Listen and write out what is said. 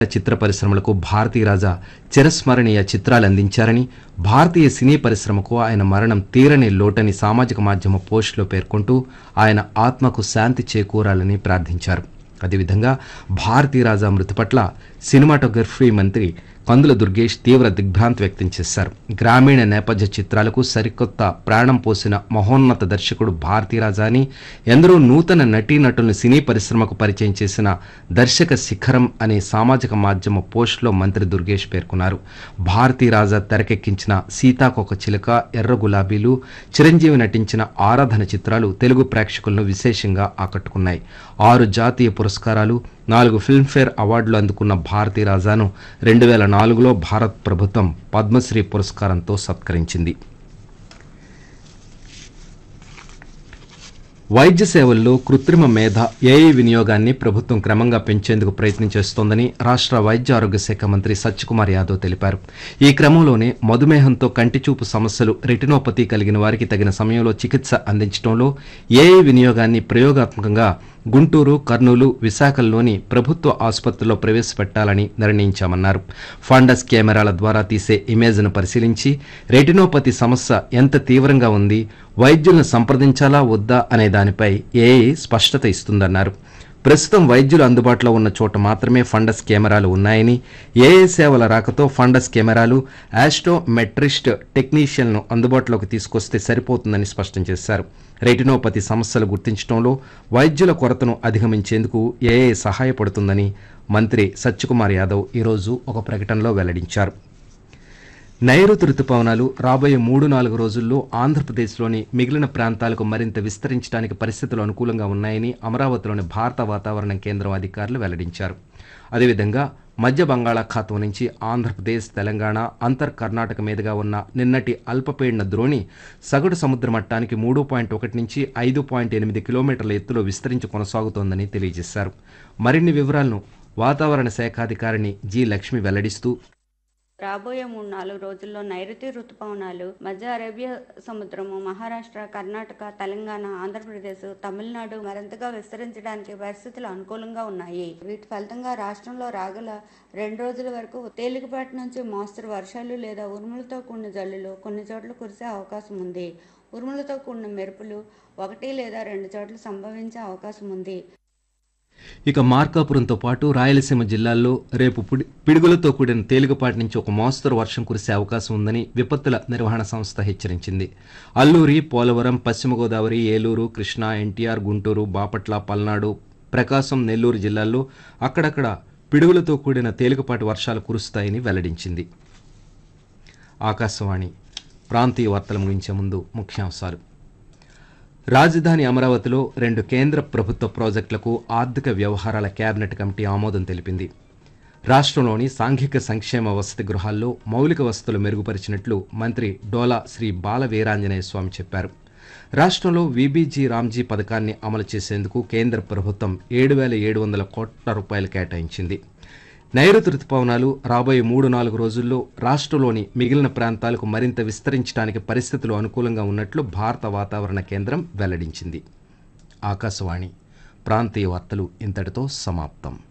చిత్ర పరిశ్రమలకు భారతీ రాజా చిరస్మరణీయ చిత్రాలు అందించారని భారతీయ సినీ పరిశ్రమకు ఆయన మరణం తీరని లోటని సామాజిక మాధ్యమ పోస్టులో పేర్కొంటూ ఆయన ఆత్మకు శాంతి చేకూరాలని ప్రార్థించారు అదేవిధంగా భారతీ రాజా మృతి పట్ల సినిమాటోగ్రఫీ మంత్రి కందుల దుర్గేష్ తీవ్ర దిగ్భ్రాంతి వ్యక్తం చేశారు గ్రామీణ నేపథ్య చిత్రాలకు సరికొత్త ప్రాణం పోసిన మహోన్నత దర్శకుడు భారతీరాజా అని ఎందరో నూతన నటీనటులను సినీ పరిశ్రమకు పరిచయం చేసిన దర్శక శిఖరం అనే సామాజిక మాధ్యమ పోస్టులో మంత్రి దుర్గేష్ పేర్కొన్నారు భారతీరాజా తెరకెక్కించిన సీతాకొక చిలుక ఎర్ర గులాబీలు చిరంజీవి నటించిన ఆరాధన చిత్రాలు తెలుగు ప్రేక్షకులను విశేషంగా ఆకట్టుకున్నాయి ఆరు జాతీయ పురస్కారాలు నాలుగు ఫిల్మ్ఫేర్ అవార్డులు అందుకున్న భారతీ రాజాను రెండు వేల నాలుగులో భారత్ ప్రభుత్వం పద్మశ్రీ పురస్కారంతో సత్కరించింది వైద్య సేవల్లో కృత్రిమ మేధ ఏఐ వినియోగాన్ని ప్రభుత్వం క్రమంగా పెంచేందుకు ప్రయత్నం చేస్తోందని రాష్ట్ర వైద్య ఆరోగ్య శాఖ మంత్రి సత్యకుమార్ యాదవ్ తెలిపారు ఈ క్రమంలోనే మధుమేహంతో కంటిచూపు సమస్యలు రెటినోపతి కలిగిన వారికి తగిన సమయంలో చికిత్స అందించడంలో ఏఐ వినియోగాన్ని ప్రయోగాత్మకంగా గుంటూరు కర్నూలు విశాఖల్లోని ప్రభుత్వ ఆసుపత్రుల్లో ప్రవేశపెట్టాలని నిర్ణయించామన్నారు ఫండస్ కెమెరాల ద్వారా తీసే ఇమేజ్ను పరిశీలించి రెటినోపతి సమస్య ఎంత తీవ్రంగా ఉంది వైద్యులను సంప్రదించాలా వద్దా అనే దానిపై ఏఐ స్పష్టత ఇస్తుందన్నారు ప్రస్తుతం వైద్యులు అందుబాటులో ఉన్న చోట మాత్రమే ఫండస్ కెమెరాలు ఉన్నాయని ఏఏ సేవల రాకతో ఫండస్ కెమెరాలు ఆస్ట్రోమెట్రిస్ట్ టెక్నీషియన్ను అందుబాటులోకి తీసుకొస్తే సరిపోతుందని స్పష్టం చేశారు రెటినోపతి సమస్యలు గుర్తించడంలో వైద్యుల కొరతను అధిగమించేందుకు ఏఏ సహాయపడుతుందని మంత్రి సత్యకుమార్ యాదవ్ ఈరోజు ఒక ప్రకటనలో వెల్లడించారు నైరుతి రుతుపవనాలు రాబోయే మూడు నాలుగు రోజుల్లో ఆంధ్రప్రదేశ్లోని మిగిలిన ప్రాంతాలకు మరింత విస్తరించడానికి పరిస్థితులు అనుకూలంగా ఉన్నాయని అమరావతిలోని భారత వాతావరణ కేంద్రం అధికారులు వెల్లడించారు అదేవిధంగా మధ్య బంగాళాఖాతం నుంచి ఆంధ్రప్రదేశ్ తెలంగాణ అంతర్ కర్ణాటక మీదుగా ఉన్న నిన్నటి అల్పపీడన ద్రోణి సగటు సముద్ర మట్టానికి మూడు పాయింట్ ఒకటి నుంచి ఐదు పాయింట్ ఎనిమిది కిలోమీటర్ల ఎత్తులో విస్తరించి కొనసాగుతోందని తెలియజేశారు మరిన్ని వివరాలను వాతావరణ శాఖాధికారిని జి లక్ష్మి వెల్లడిస్తూ రాబోయే మూడు నాలుగు రోజుల్లో నైరుతి రుతుపవనాలు మధ్య అరేబియా సముద్రము మహారాష్ట్ర కర్ణాటక తెలంగాణ ఆంధ్రప్రదేశ్ తమిళనాడు మరింతగా విస్తరించడానికి పరిస్థితులు అనుకూలంగా ఉన్నాయి వీటి ఫలితంగా రాష్ట్రంలో రాగల రెండు రోజుల వరకు తేలికపాటి నుంచి మోస్తరు వర్షాలు లేదా ఉరుములతో కూడిన జల్లులు కొన్ని చోట్ల కురిసే అవకాశం ఉంది ఉరుములతో కూడిన మెరుపులు ఒకటి లేదా రెండు చోట్ల సంభవించే అవకాశం ఉంది ఇక మార్కాపురంతో పాటు రాయలసీమ జిల్లాల్లో రేపు పిడి- పిడుగులతో కూడిన తేలికపాటి నుంచి ఒక మోస్తరు వర్షం కురిసే అవకాశం ఉందని విపత్తుల నిర్వహణ సంస్థ హెచ్చరించింది అల్లూరి పోలవరం పశ్చిమ గోదావరి ఏలూరు కృష్ణా ఎన్టీఆర్ గుంటూరు బాపట్ల పల్నాడు ప్రకాశం నెల్లూరు జిల్లాల్లో అక్కడక్కడ పిడుగులతో కూడిన తేలికపాటి వర్షాలు కురుస్తాయని వెల్లడించింది ఆకాశవాణి ప్రాంతీయ వార్తలు ముగించే ముందు ముఖ్యాంశాలు రాజధాని అమరావతిలో రెండు కేంద్ర ప్రభుత్వ ప్రాజెక్టులకు ఆర్థిక వ్యవహారాల కేబినెట్ కమిటీ ఆమోదం తెలిపింది రాష్ట్రంలోని సాంఘిక సంక్షేమ వసతి గృహాల్లో మౌలిక వసతులు మెరుగుపరిచినట్లు మంత్రి డోలా శ్రీ బాల వీరాంజనేయ స్వామి చెప్పారు రాష్ట్రంలో వీబీజీ రామ్జీ పథకాన్ని అమలు చేసేందుకు కేంద్ర ప్రభుత్వం ఏడు వేల ఏడు వందల కోట్ల రూపాయలు కేటాయించింది నైరుతి రుతుపవనాలు రాబోయే మూడు నాలుగు రోజుల్లో రాష్ట్రంలోని మిగిలిన ప్రాంతాలకు మరింత విస్తరించడానికి పరిస్థితులు అనుకూలంగా ఉన్నట్లు భారత వాతావరణ కేంద్రం వెల్లడించింది ఆకాశవాణి ప్రాంతీయ వార్తలు ఇంతటితో సమాప్తం